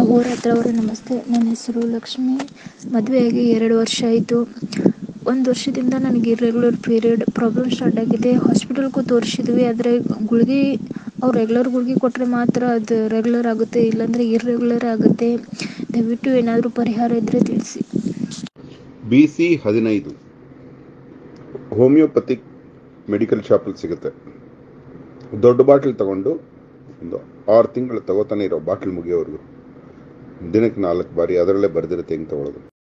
ಅಹೋರಾತ್ರ ಅವರ ನಮಸ್ತೆ ನನ್ನ ಹೆಸರು ಲಕ್ಷ್ಮಿ ಮದುವೆಯಾಗಿ ಎರಡು ವರ್ಷ ಆಯಿತು ಒಂದು ವರ್ಷದಿಂದ ನನಗೆ ಇರ್ರೆಗ್ಯುಲರ್ ಪೀರಿಯಡ್ ಪ್ರಾಬ್ಲಮ್ ಸ್ಟಾರ್ಟ್ ಆಗಿದೆ ಹಾಸ್ಪಿಟಲ್ಗೂ ತೋರಿಸಿದ್ವಿ ಆದರೆ ಗುಳ್ಗೆ ಅವ್ರು ರೆಗ್ಯುಲರ್ ಗುಳ್ಗೆ ಕೊಟ್ಟರೆ ಮಾತ್ರ ಅದು ರೆಗ್ಯುಲರ್ ಆಗುತ್ತೆ ಇಲ್ಲಾಂದರೆ ಇರ್ರೆಗ್ಯುಲರ್ ಆಗುತ್ತೆ ದಯವಿಟ್ಟು ಏನಾದರೂ ಪರಿಹಾರ ಇದ್ದರೆ ತಿಳಿಸಿ ಬಿ ಸಿ ಹದಿನೈದು ಹೋಮಿಯೋಪತಿಕ್ ಮೆಡಿಕಲ್ ಶಾಪಲ್ಲಿ ಸಿಗುತ್ತೆ ದೊಡ್ಡ ಬಾಟ್ಲ್ ತಗೊಂಡು ಒಂದು ಆರು ತಿಂಗಳು ತಗೋತಾನೆ ಇರೋ ಬಾಟ್ಲ್ ಮುಗಿಯೋವರೆಗೂ ದಿನಕ್ಕೆ ನಾಲ್ಕು ಬಾರಿ ಅದರಲ್ಲೇ ಬರೆದಿರುತ್ತೆ ಹೆಂಗೆ ತಗೊಳ್ಳೋದು